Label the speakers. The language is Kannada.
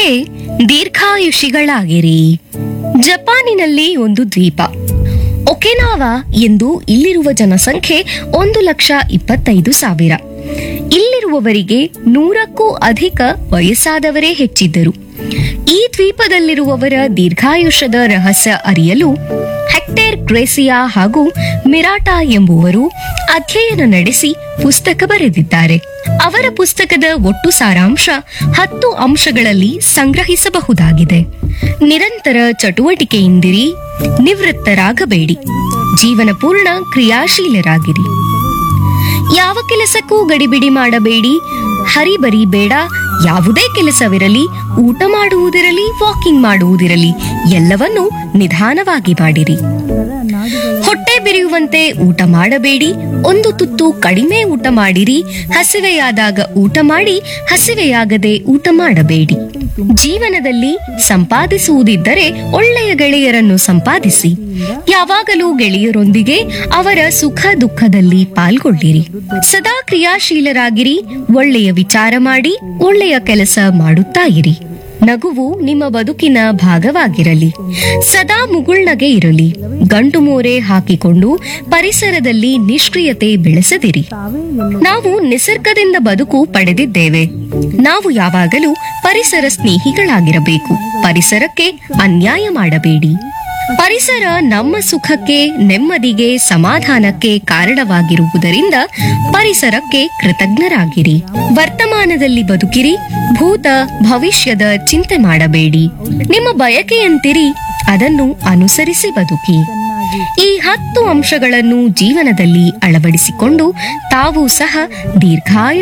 Speaker 1: ಹೀಗೆ ದೀರ್ಘಾಯುಷಿಗಳಾಗಿರಿ ಜಪಾನಿನಲ್ಲಿ ಒಂದು ದ್ವೀಪ ಒಕೆನಾವಾ ಎಂದು ಇಲ್ಲಿರುವ ಜನಸಂಖ್ಯೆ ಒಂದು ಲಕ್ಷ ಇಪ್ಪತ್ತೈದು ಸಾವಿರ ಇಲ್ಲಿರುವವರಿಗೆ ನೂರಕ್ಕೂ ಅಧಿಕ ವಯಸ್ಸಾದವರೇ ಹೆಚ್ಚಿದ್ದರು ಈ ದ್ವೀಪದಲ್ಲಿರುವವರ ದೀರ್ಘಾಯುಷ್ಯದ ರಹಸ್ಯ ಅರಿಯಲು ಹೆಕ್ಟೇರ್ ಗ್ರೇಸಿಯಾ ಹಾಗೂ ಮಿರಾಟಾ ಎಂಬುವರು ಅಧ್ಯಯನ ನಡೆಸಿ ಪುಸ್ತಕ ಬರೆದಿದ್ದಾರೆ ಅವರ ಪುಸ್ತಕದ ಒಟ್ಟು ಸಾರಾಂಶ ಹತ್ತು ಅಂಶಗಳಲ್ಲಿ ಸಂಗ್ರಹಿಸಬಹುದಾಗಿದೆ ನಿರಂತರ ಚಟುವಟಿಕೆಯಿಂದಿರಿ ನಿವೃತ್ತರಾಗಬೇಡಿ ಜೀವನ ಪೂರ್ಣ ಕ್ರಿಯಾಶೀಲರಾಗಿರಿ ಯಾವ ಕೆಲಸಕ್ಕೂ ಗಡಿಬಿಡಿ ಮಾಡಬೇಡಿ ಹರಿಬರಿ ಬೇಡ ಯಾವುದೇ ಕೆಲಸವಿರಲಿ ಊಟ ಮಾಡುವುದಿರಲಿ ವಾಕಿಂಗ್ ಮಾಡುವುದಿರಲಿ ಎಲ್ಲವನ್ನೂ ನಿಧಾನವಾಗಿ ಮಾಡಿರಿ ಹೊಟ್ಟೆ ಬಿರಿಯುವಂತೆ ಊಟ ಮಾಡಬೇಡಿ ಒಂದು ತುತ್ತು ಕಡಿಮೆ ಊಟ ಮಾಡಿರಿ ಹಸಿವೆಯಾದಾಗ ಊಟ ಮಾಡಿ ಹಸಿವೆಯಾಗದೆ ಊಟ ಮಾಡಬೇಡಿ ಜೀವನದಲ್ಲಿ ಸಂಪಾದಿಸುವುದಿದ್ದರೆ ಒಳ್ಳೆಯ ಗೆಳೆಯರನ್ನು ಸಂಪಾದಿಸಿ ಯಾವಾಗಲೂ ಗೆಳೆಯರೊಂದಿಗೆ ಅವರ ಸುಖ ದುಃಖದಲ್ಲಿ ಪಾಲ್ಗೊಳ್ಳಿರಿ ಸದಾ ಕ್ರಿಯಾಶೀಲರಾಗಿರಿ ಒಳ್ಳೆಯ ವಿಚಾರ ಮಾಡಿ ಒಳ್ಳೆಯ ಕೆಲಸ ಮಾಡುತ್ತಾ ಇರಿ ನಗುವು ನಿಮ್ಮ ಬದುಕಿನ ಭಾಗವಾಗಿರಲಿ ಸದಾ ಮುಗುಳ್ನಗೆ ಇರಲಿ ಗಂಟು ಮೋರೆ ಹಾಕಿಕೊಂಡು ಪರಿಸರದಲ್ಲಿ ನಿಷ್ಕ್ರಿಯತೆ ಬೆಳೆಸದಿರಿ ನಾವು ನಿಸರ್ಗದಿಂದ ಬದುಕು ಪಡೆದಿದ್ದೇವೆ ನಾವು ಯಾವಾಗಲೂ ಪರಿಸರ ಸ್ನೇಹಿಗಳಾಗಿರಬೇಕು ಪರಿಸರಕ್ಕೆ ಅನ್ಯಾಯ ಮಾಡಬೇಡಿ ಪರಿಸರ ನಮ್ಮ ಸುಖಕ್ಕೆ ನೆಮ್ಮದಿಗೆ ಸಮಾಧಾನಕ್ಕೆ ಕಾರಣವಾಗಿರುವುದರಿಂದ ಪರಿಸರಕ್ಕೆ ಕೃತಜ್ಞರಾಗಿರಿ ವರ್ತಮಾನದಲ್ಲಿ ಬದುಕಿರಿ ಭೂತ ಭವಿಷ್ಯದ ಚಿಂತೆ ಮಾಡಬೇಡಿ ನಿಮ್ಮ ಬಯಕೆಯಂತಿರಿ ಅದನ್ನು ಅನುಸರಿಸಿ ಬದುಕಿ ಈ ಹತ್ತು ಅಂಶಗಳನ್ನು ಜೀವನದಲ್ಲಿ ಅಳವಡಿಸಿಕೊಂಡು ತಾವು ಸಹ ದೀರ್ಘಾಯು